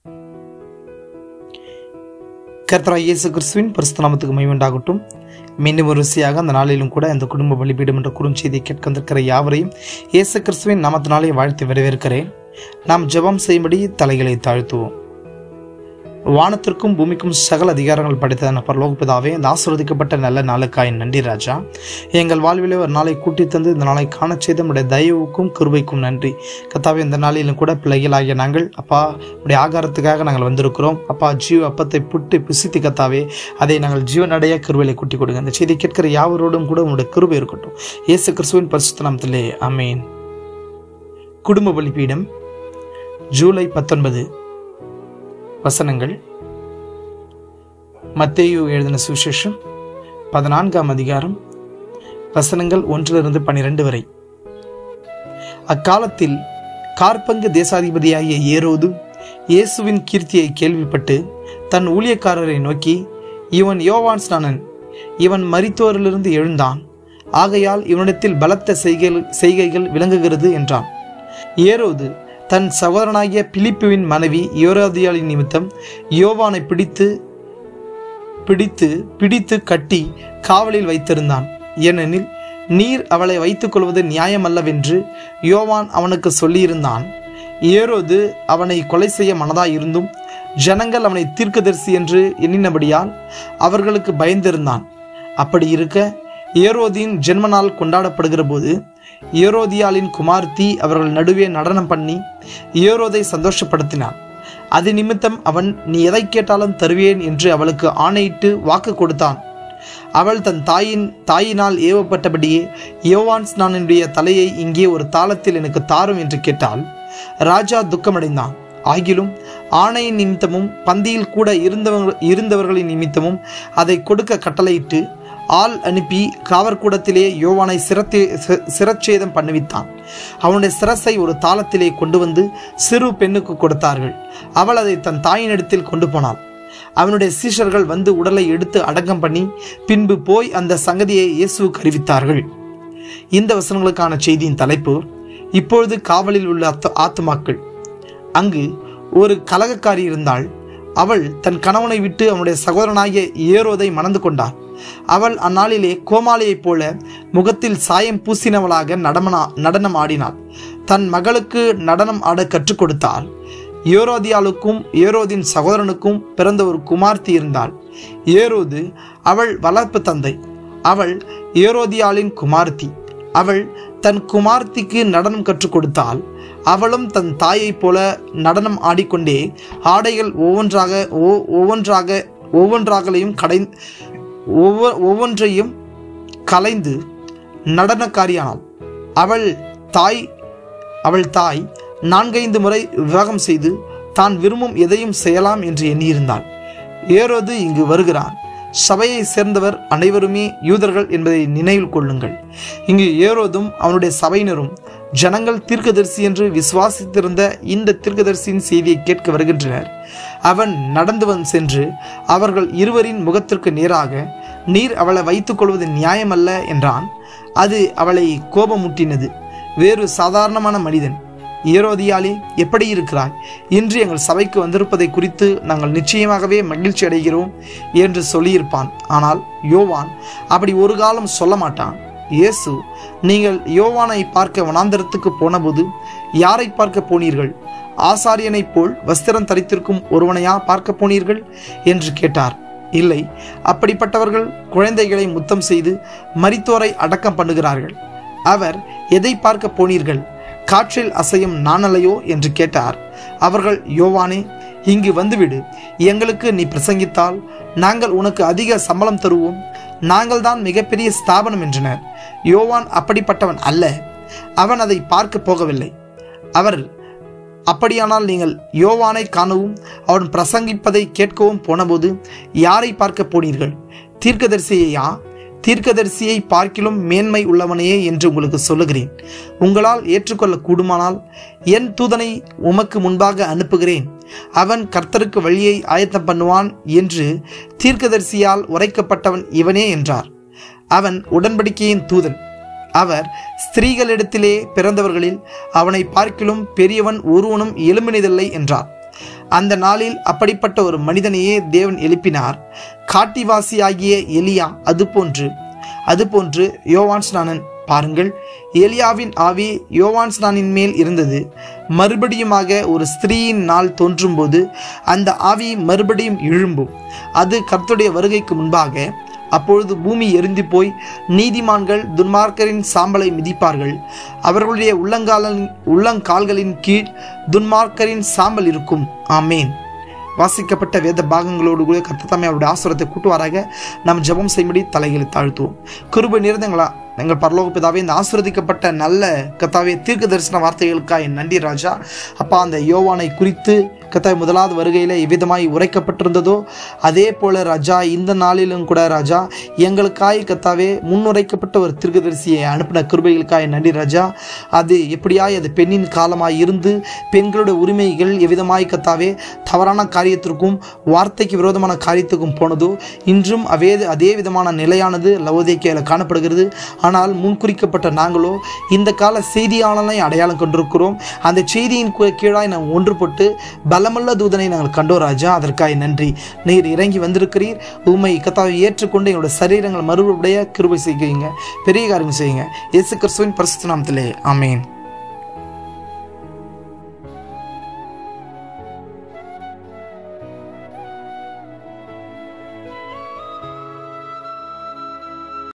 கர்த்தராய் இயேசு கிறிஸ்துவின் பரிசுத்த நாமத்துக்கு மைவுண்டாகட்டும் மீண்டும் ஒரு ருசியாக அந்த நாளிலும் கூட இந்த குடும்ப பலிபீடம் என்ற குறுஞ்செய்தியை கேட்க வந்திருக்கிற யாவரையும் இயேசு கிறிஸ்துவின் நாமத்தினாலே வாழ்த்து வரவேற்கிறேன் நாம் ஜெபம் செய்யும்படி தலைகளை தாழ்த்துவோம் வானத்திற்கும் பூமிக்கும் சகல அதிகாரங்கள் படைத்ததான பரலோக பிதாவே இந்த ஆசிர்வதிக்கப்பட்ட நல்ல நாளுக்காய் நன்றி ராஜா எங்கள் வாழ்விலே ஒரு நாளை கூட்டி தந்து இந்த நாளை காணச் செய்த நம்முடைய தயவுக்கும் கிருபைக்கும் நன்றி கத்தாவே இந்த நாளிலும் கூட பிள்ளைகளாகிய நாங்கள் அப்பா உடைய ஆகாரத்துக்காக நாங்கள் வந்திருக்கிறோம் அப்பா ஜீவ அப்பத்தை புட்டு பிசித்து கத்தாவே அதை நாங்கள் ஜீவனடைய கிருபையில கூட்டி கொடுங்க இந்த செய்தி கேட்கிற யாவரோடும் கூட உங்களுடைய கிருபை இருக்கட்டும் இயேசு கிறிஸ்துவின் பரிசுத்த நாமத்திலே அமேன் குடும்ப பலிபீடம் ஜூலை பத்தொன்பது வசனங்கள் மத்தேயு எழுதின சுவிசேஷம் பதினான்காம் அதிகாரம் வசனங்கள் ஒன்றிலிருந்து பனிரெண்டு வரை அக்காலத்தில் கார்பங்கு தேசாதிபதியாகிய ஏரோது இயேசுவின் கீர்த்தியை கேள்விப்பட்டு தன் ஊழியக்காரரை நோக்கி இவன் யோவான் ஸ்நானன் இவன் மரித்தோரிலிருந்து எழுந்தான் ஆகையால் இவனிடத்தில் பலத்த செய்கைகள் செய்கைகள் விளங்குகிறது என்றான் ஏரோது தன் சகோதரனாகிய பிலிப்புவின் மனைவி யோரோதியாளின் நிமித்தம் யோவானை பிடித்து பிடித்து பிடித்து கட்டி காவலில் வைத்திருந்தான் ஏனெனில் நீர் அவளை வைத்துக் கொள்வது நியாயமல்லவென்று யோவான் அவனுக்கு சொல்லியிருந்தான் ஏரோது அவனை கொலை செய்ய மனதாயிருந்தும் ஜனங்கள் அவனை தீர்க்கதரிசி என்று எண்ணினபடியால் அவர்களுக்கு பயந்திருந்தான் அப்படி இருக்க ஏரோதின் ஜென்ம நாள் கொண்டாடப்படுகிற போது ஏரோதியாளின் குமார்த்தி அவர்கள் நடுவே நடனம் பண்ணி ஏரோதை சந்தோஷப்படுத்தினான் அது நிமித்தம் அவன் நீ எதை கேட்டாலும் தருவேன் என்று அவளுக்கு ஆணையிட்டு வாக்கு கொடுத்தான் அவள் தன் தாயின் தாயினால் ஏவப்பட்டபடியே யோவான் ஸ்நானனுடைய தலையை இங்கே ஒரு தாளத்தில் எனக்கு தாரும் என்று கேட்டால் ராஜா துக்கமடைந்தான் ஆகிலும் ஆணையின் நிமித்தமும் பந்தியில் கூட இருந்தவங்க இருந்தவர்களின் நிமித்தமும் அதை கொடுக்க கட்டளையிட்டு ஆள் அனுப்பி காவற்கூடத்திலே யோவானை சிரத்தே சிரச்சேதம் பண்ணுவித்தான் அவனுடைய சிரசை ஒரு தாளத்திலே கொண்டு வந்து சிறு பெண்ணுக்கு கொடுத்தார்கள் அவள் அதை தன் தாயினிடத்தில் கொண்டு போனாள் அவனுடைய சீஷர்கள் வந்து உடலை எடுத்து அடக்கம் பண்ணி பின்பு போய் அந்த சங்கதியை இயேசுவுக்கு அறிவித்தார்கள் இந்த வசனங்களுக்கான செய்தியின் தலைப்பு இப்பொழுது காவலில் உள்ள அத்த ஆத்துமாக்கள் அங்கு ஒரு கலகக்காரி இருந்தாள் அவள் தன் கணவனை விட்டு அவனுடைய சகோதரனாகிய ஏரோதை மணந்து கொண்டாள் அவள் அந்நாளிலே கோமாளியைப் போல முகத்தில் சாயம் பூசினவளாக நடமனா நடனம் ஆடினாள் தன் மகளுக்கு நடனம் ஆட கற்றுக் கொடுத்தாள் ஏரோதியாளுக்கும் ஏரோதின் சகோதரனுக்கும் பிறந்த ஒரு குமார்த்தி இருந்தாள் ஏரோது அவள் வளர்ப்பு தந்தை அவள் ஏரோதியாளின் குமார்த்தி அவள் தன் குமார்த்திக்கு நடனம் கற்றுக் கொடுத்தாள் அவளும் தன் தாயைப் போல நடனம் ஆடிக்கொண்டே ஆடைகள் ஒவ்வொன்றாக ஒவ்வொன்றாக ஒவ்வொன்றாகலையும் கடை ஒவ்வொ ஒவ்வொன்றையும் கலைந்து நடனக்காரியானாள் அவள் தாய் அவள் தாய் நான்கைந்து முறை விவாகம் செய்து தான் விரும்பும் எதையும் செய்யலாம் என்று எண்ணியிருந்தாள் ஏரோது இங்கு வருகிறான் சபையை சேர்ந்தவர் அனைவருமே யூதர்கள் என்பதை நினைவில் கொள்ளுங்கள் இங்கு ஏரோதும் அவனுடைய சபையினரும் ஜனங்கள் தீர்க்கதரிசி என்று விசுவாசித்திருந்த இந்த தீர்க்கதரிசியின் செய்தியை கேட்க வருகின்றனர் அவன் நடந்து வந்து சென்று அவர்கள் இருவரின் முகத்திற்கு நேராக நீர் அவளை வைத்துக் கொள்வது நியாயமல்ல என்றான் அது அவளை கோபமூட்டினது வேறு சாதாரணமான மனிதன் ஏரோதியாலே எப்படி இருக்கிறாய் இன்று எங்கள் சபைக்கு வந்திருப்பதை குறித்து நாங்கள் நிச்சயமாகவே மகிழ்ச்சி அடைகிறோம் என்று சொல்லியிருப்பான் ஆனால் யோவான் அப்படி ஒரு காலம் சொல்ல மாட்டான் இயேசு நீங்கள் யோவானை பார்க்க வனாந்தரத்துக்கு போனபோது யாரை பார்க்க போனீர்கள் ஆசாரியனைப் போல் வஸ்திரம் தரித்திருக்கும் ஒருவனையா பார்க்க போனீர்கள் என்று கேட்டார் இல்லை அப்படிப்பட்டவர்கள் குழந்தைகளை முத்தம் செய்து மரித்தோரை அடக்கம் பண்ணுகிறார்கள் அவர் எதை பார்க்க போனீர்கள் காற்றில் அசையும் நானலையோ என்று கேட்டார் அவர்கள் யோவானே இங்கு வந்துவிடு எங்களுக்கு நீ பிரசங்கித்தால் நாங்கள் உனக்கு அதிக சம்பளம் தருவோம் நாங்கள் தான் மிகப்பெரிய ஸ்தாபனம் என்றனர் யோவான் அப்படிப்பட்டவன் அல்ல அவன் அதை பார்க்க போகவில்லை அவர் அப்படியானால் நீங்கள் யோவானை காணவும் அவன் பிரசங்கிப்பதை கேட்கவும் போனபோது யாரை பார்க்க போனீர்கள் தீர்க்கதரிசியையா தீர்க்கதரிசியை பார்க்கிலும் மேன்மை உள்ளவனையே என்று உங்களுக்கு சொல்லுகிறேன் உங்களால் ஏற்றுக்கொள்ள கூடுமானால் என் தூதனை உமக்கு முன்பாக அனுப்புகிறேன் அவன் கர்த்தருக்கு வழியை ஆயத்தம் பண்ணுவான் என்று தீர்க்கதரிசியால் உரைக்கப்பட்டவன் இவனே என்றார் அவன் உடன்படிக்கையின் தூதன் அவர் ஸ்திரீகளிடத்திலே பிறந்தவர்களில் அவனை பார்க்கிலும் பெரியவன் ஒருவனும் எழும்பினதில்லை என்றார் அந்த நாளில் அப்படிப்பட்ட ஒரு மனிதனையே தேவன் எழுப்பினார் காட்டிவாசியாகிய எலியா அதுபோன்று அதுபோன்று யோவான் ஸ்நானன் பாருங்கள் எலியாவின் ஆவி யோவான் ஸ்நானின் மேல் இருந்தது மறுபடியுமாக ஒரு ஸ்திரீயின் நாள் தோன்றும்போது அந்த ஆவி மறுபடியும் எழும்பும் அது கர்த்தருடைய வருகைக்கு முன்பாக அப்பொழுது பூமி எரிந்து போய் நீதிமான்கள் துன்மார்க்கரின் சாம்பலை மிதிப்பார்கள் அவர்களுடைய உள்ளங்காலின் உள்ளங்கால்களின் கீழ் துன்மார்க்கரின் சாம்பல் இருக்கும் ஆமேன் வாசிக்கப்பட்ட வேத பாகங்களோடு கூட கத்தத்தாமே அவருடைய ஆசுரத்தை கூட்டுவாராக நாம் ஜெபம் செய்யும்படி தலைகளை தாழ்த்துவோம் கிருபை நிறைந்தங்களா எங்கள் பரலோக பிதாவே இந்த ஆசிர்வதிக்கப்பட்ட நல்ல கத்தாவே தீர்க்க தரிசன வார்த்தைகளுக்காக என் நன்றி ராஜா அப்பா அந்த யோவானை குறித்து கத்தாய் முதலாவது வருகையில் எவ்விதமாய் உரைக்கப்பட்டிருந்ததோ அதே போல ராஜா இந்த நாளிலும் கூட ராஜா எங்களுக்காய் கத்தாவே முன்னுரைக்கப்பட்ட ஒரு தீர்க்கதரிசியை அனுப்பின கிருபைகளுக்காய் நன்றி ராஜா அது எப்படியாய் அது பெண்ணின் காலமாய் இருந்து பெண்களுடைய உரிமைகள் எவ்விதமாய் கத்தாவே தவறான காரியத்திற்கும் வார்த்தைக்கு விரோதமான காரியத்துக்கும் போனதோ இன்றும் அதே அதே விதமான நிலையானது லவோதேக்கியில் காணப்படுகிறது ஆனால் முன்குறிக்கப்பட்ட நாங்களோ இந்த கால செய்தியாளனை அடையாளம் கொண்டிருக்கிறோம் அந்த செய்தியின் கு- கீழாய் நாம் ஒன்றுபட்டு பலமுள்ள தூதனை நாங்கள் கண்டோம் ராஜா அதற்காக நன்றி நீர் இறங்கி வந்திருக்கிறீர் உண்மை கத்தாவை ஏற்றுக்கொண்டு எங்களோட சரீரங்கள் மறுபடிய கிருபை செய்யுங்க பெரிய காரியம் செய்யுங்க இயேசு கிறிஸ்துவின் பரிசுத்த நாமத்திலே ஆமென்